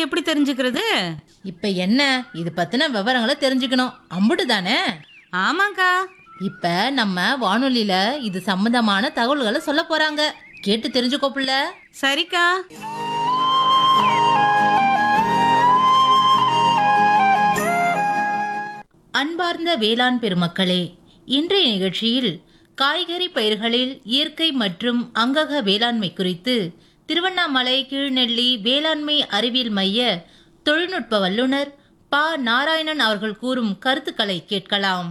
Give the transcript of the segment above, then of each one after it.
எப்படி தெரிஞ்சுக்கிறது இப்ப என்ன இது பத்தின விவரங்களை தெரிஞ்சுக்கணும் அம்புட்டு தானே ஆமாக்கா இப்ப நம்ம வானொலியில இது சம்பந்தமான தகவல்களை சொல்ல போறாங்க கேட்டு தெரிஞ்சுக்கோ புள்ள சரிக்கா அன்பார்ந்த வேளாண் பெருமக்களே இன்றைய நிகழ்ச்சியில் காய்கறி பயிர்களில் இயற்கை மற்றும் அங்கக வேளாண்மை குறித்து திருவண்ணாமலை கீழ்நெல்லி வேளாண்மை அறிவியல் மைய தொழில்நுட்ப வல்லுநர் ப நாராயணன் அவர்கள் கூறும் கருத்துக்களை கேட்கலாம்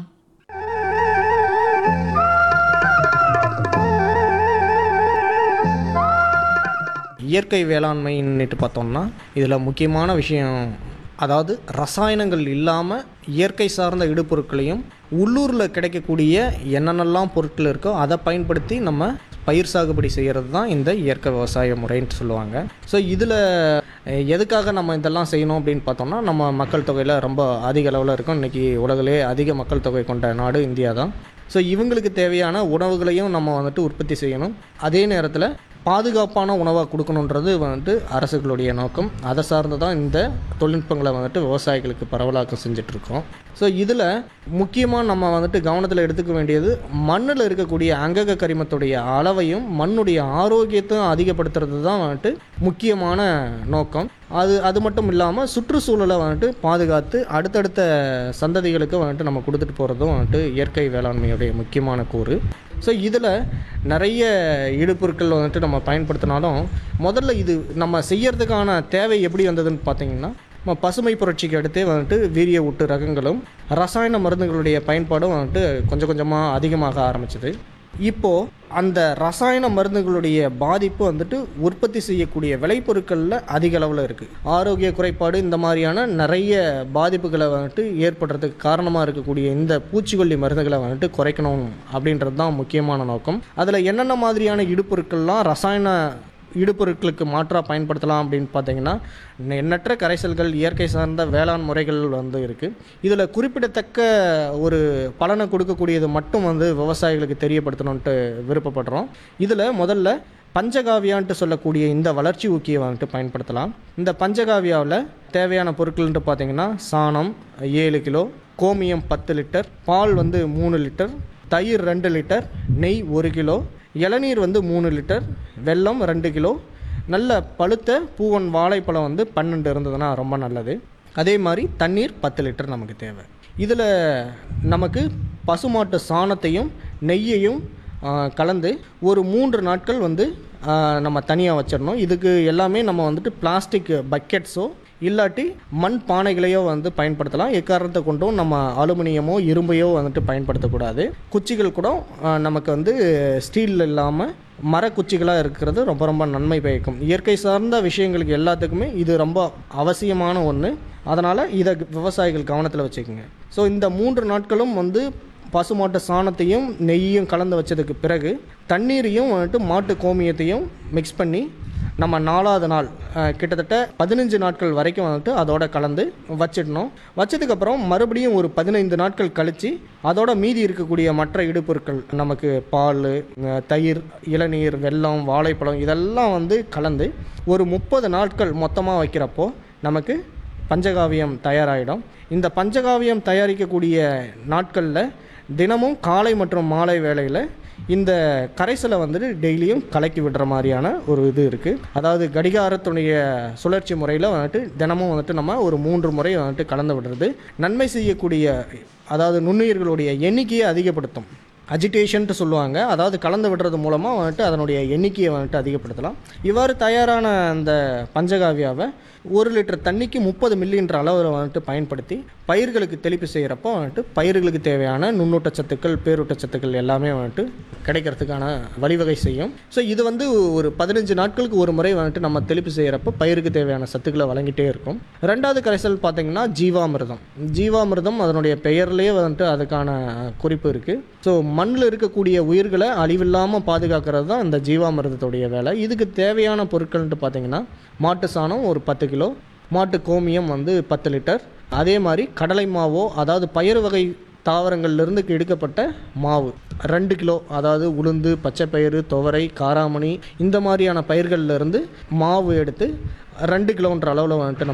இயற்கை வேளாண்மைன்னுட்டு பார்த்தோம்னா இதில் முக்கியமான விஷயம் அதாவது ரசாயனங்கள் இல்லாமல் இயற்கை சார்ந்த இடுபொருட்களையும் உள்ளூரில் கிடைக்கக்கூடிய என்னென்னலாம் பொருட்கள் இருக்கோ அதை பயன்படுத்தி நம்ம பயிர் சாகுபடி செய்கிறது தான் இந்த இயற்கை விவசாய முறைன்னு சொல்லுவாங்க ஸோ இதில் எதுக்காக நம்ம இதெல்லாம் செய்யணும் அப்படின்னு பார்த்தோம்னா நம்ம மக்கள் தொகையில் ரொம்ப அதிக அளவில் இருக்கும் இன்றைக்கி உலகிலே அதிக மக்கள் தொகை கொண்ட நாடு இந்தியா தான் ஸோ இவங்களுக்கு தேவையான உணவுகளையும் நம்ம வந்துட்டு உற்பத்தி செய்யணும் அதே நேரத்தில் பாதுகாப்பான உணவாக கொடுக்கணுன்றது வந்துட்டு அரசுகளுடைய நோக்கம் அதை சார்ந்து தான் இந்த தொழில்நுட்பங்களை வந்துட்டு விவசாயிகளுக்கு பரவலாக்கம் செஞ்சிட்ருக்கோம் ஸோ இதில் முக்கியமாக நம்ம வந்துட்டு கவனத்தில் எடுத்துக்க வேண்டியது மண்ணில் இருக்கக்கூடிய அங்கக கரிமத்துடைய அளவையும் மண்ணுடைய ஆரோக்கியத்தையும் அதிகப்படுத்துறது தான் வந்துட்டு முக்கியமான நோக்கம் அது அது மட்டும் இல்லாமல் சுற்றுச்சூழலை வந்துட்டு பாதுகாத்து அடுத்தடுத்த சந்ததிகளுக்கு வந்துட்டு நம்ம கொடுத்துட்டு போகிறதும் வந்துட்டு இயற்கை வேளாண்மையுடைய முக்கியமான கூறு ஸோ இதில் நிறைய இடுபொருட்கள் வந்துட்டு நம்ம பயன்படுத்தினாலும் முதல்ல இது நம்ம செய்யறதுக்கான தேவை எப்படி வந்ததுன்னு பார்த்தீங்கன்னா நம்ம பசுமை புரட்சிக்கு அடுத்தே வந்துட்டு வீரிய ஊட்டு ரகங்களும் ரசாயன மருந்துகளுடைய பயன்பாடும் வந்துட்டு கொஞ்சம் கொஞ்சமாக அதிகமாக ஆரம்பிச்சது இப்போது அந்த ரசாயன மருந்துகளுடைய பாதிப்பு வந்துட்டு உற்பத்தி செய்யக்கூடிய விளைபொருட்களில் அதிக அளவில் இருக்குது ஆரோக்கிய குறைபாடு இந்த மாதிரியான நிறைய பாதிப்புகளை வந்துட்டு ஏற்படுறதுக்கு காரணமாக இருக்கக்கூடிய இந்த பூச்சிக்கொல்லி மருந்துகளை வந்துட்டு குறைக்கணும் அப்படின்றது தான் முக்கியமான நோக்கம் அதில் என்னென்ன மாதிரியான இடுபொருட்கள்லாம் ரசாயன இடுபொருட்களுக்கு மாற்றாக பயன்படுத்தலாம் அப்படின்னு பார்த்தீங்கன்னா எண்ணற்ற கரைசல்கள் இயற்கை சார்ந்த வேளாண் முறைகள் வந்து இருக்குது இதில் குறிப்பிடத்தக்க ஒரு பலனை கொடுக்கக்கூடியது மட்டும் வந்து விவசாயிகளுக்கு தெரியப்படுத்தணுன்ட்டு விருப்பப்படுறோம் இதில் முதல்ல பஞ்சகாவியான்ட்டு சொல்லக்கூடிய இந்த வளர்ச்சி ஊக்கியை வந்துட்டு பயன்படுத்தலாம் இந்த பஞ்சகாவியாவில் தேவையான பொருட்கள்ன்ட்டு பார்த்தீங்கன்னா சாணம் ஏழு கிலோ கோமியம் பத்து லிட்டர் பால் வந்து மூணு லிட்டர் தயிர் ரெண்டு லிட்டர் நெய் ஒரு கிலோ இளநீர் வந்து மூணு லிட்டர் வெல்லம் ரெண்டு கிலோ நல்ல பழுத்த பூவன் வாழைப்பழம் வந்து பன்னெண்டு இருந்ததுன்னா ரொம்ப நல்லது அதே மாதிரி தண்ணீர் பத்து லிட்டர் நமக்கு தேவை இதில் நமக்கு பசுமாட்டு சாணத்தையும் நெய்யையும் ஆ, கலந்து ஒரு மூன்று நாட்கள் வந்து ஆ, நம்ம தனியாக வச்சிடணும் இதுக்கு எல்லாமே நம்ம வந்துட்டு பிளாஸ்டிக் பக்கெட்ஸோ இல்லாட்டி மண் பானைகளையோ வந்து பயன்படுத்தலாம் எக்காரணத்தை கொண்டும் நம்ம அலுமினியமோ இரும்பையோ வந்துட்டு பயன்படுத்தக்கூடாது குச்சிகள் கூட ஆ, நமக்கு வந்து ஸ்டீல் இல்லாமல் மரக்குச்சிகளாக இருக்கிறது ரொம்ப ரொம்ப நன்மை பயக்கும் இயற்கை சார்ந்த விஷயங்களுக்கு எல்லாத்துக்குமே இது ரொம்ப அவசியமான ஒன்று அதனால் இதை விவசாயிகள் கவனத்தில் வச்சுக்கோங்க ஸோ இந்த மூன்று நாட்களும் வந்து பசுமாட்டு சாணத்தையும் நெய்யும் கலந்து வச்சதுக்கு பிறகு தண்ணீரையும் வந்துட்டு மாட்டு கோமியத்தையும் மிக்ஸ் பண்ணி நம்ம நாலாவது நாள் அஹ், கிட்டத்தட்ட பதினஞ்சு நாட்கள் வரைக்கும் வந்துட்டு அதோட கலந்து வச்சிடணும் வச்சதுக்கப்புறம் மறுபடியும் ஒரு பதினைந்து நாட்கள் கழித்து அதோட மீதி இருக்கக்கூடிய மற்ற இடுபொருட்கள் நமக்கு பால் அஹ், தயிர் இளநீர் வெல்லம் வாழைப்பழம் இதெல்லாம் வந்து கலந்து ஒரு முப்பது நாட்கள் மொத்தமாக வைக்கிறப்போ நமக்கு பஞ்சகாவியம் தயாராகிடும் இந்த பஞ்சகாவியம் தயாரிக்கக்கூடிய நாட்களில் தினமும் காலை மற்றும் மாலை வேளையில் இந்த கரைசலை வந்துட்டு டெய்லியும் கலக்கி விடுற மாதிரியான ஒரு இது இருக்குது அதாவது கடிகாரத்துடைய சுழற்சி முறையில் வந்துட்டு தினமும் வந்துட்டு நம்ம ஒரு மூன்று முறை வந்துட்டு கலந்து விடுறது நன்மை செய்யக்கூடிய அதாவது நுண்ணுயிர்களுடைய எண்ணிக்கையை அதிகப்படுத்தும் அஜிடேஷன்ட்டு சொல்லுவாங்க அதாவது கலந்து விடுறது மூலமாக வந்துட்டு அதனுடைய எண்ணிக்கையை வந்துட்டு அதிகப்படுத்தலாம் இவ்வாறு தயாரான அந்த பஞ்சகாவியாவை ஒரு லிட்டர் தண்ணிக்கு முப்பது மில்லின்ற அளவில் வந்துட்டு பயன்படுத்தி பயிர்களுக்கு தெளிப்பு செய்கிறப்போ வந்துட்டு பயிர்களுக்கு தேவையான நுண்ணூட்டச்சத்துக்கள் பேரூட்டச்சத்துக்கள் எல்லாமே வந்துட்டு கிடைக்கிறதுக்கான வழிவகை செய்யும் ஸோ இது வந்து ஒரு பதினஞ்சு நாட்களுக்கு ஒரு முறை வந்துட்டு நம்ம தெளிப்பு செய்கிறப்போ பயிருக்கு தேவையான சத்துக்களை வழங்கிட்டே இருக்கும் ரெண்டாவது கரைசல் பார்த்தீங்கன்னா ஜீவாமிர்தம் ஜீவாமிர்தம் அதனுடைய பெயர்லேயே வந்துட்டு அதுக்கான குறிப்பு இருக்குது ஸோ மண்ணில் இருக்கக்கூடிய உயிர்களை அழிவில்லாமல் பாதுகாக்கிறது தான் இந்த ஜீவாமிர்தத்துடைய வேலை இதுக்கு தேவையான பொருட்கள்ன்ட்டு பார்த்தீங்கன்னா மாட்டு சாணம் ஒரு பத்து கிலோ மாட்டு கோமியம் வந்து பத்து லிட்டர் அதே மாதிரி கடலை மாவோ அதாவது பயிர் வகை தாவரங்கள்லேருந்து எடுக்கப்பட்ட மாவு ரெண்டு கிலோ அதாவது உளுந்து பச்சைப்பயிறு துவரை காராமணி இந்த மாதிரியான பயிர்கள்ல இருந்து மாவு எடுத்து ரெண்டு கிலோன்ற அளவில் வந்துட்டு நம்ம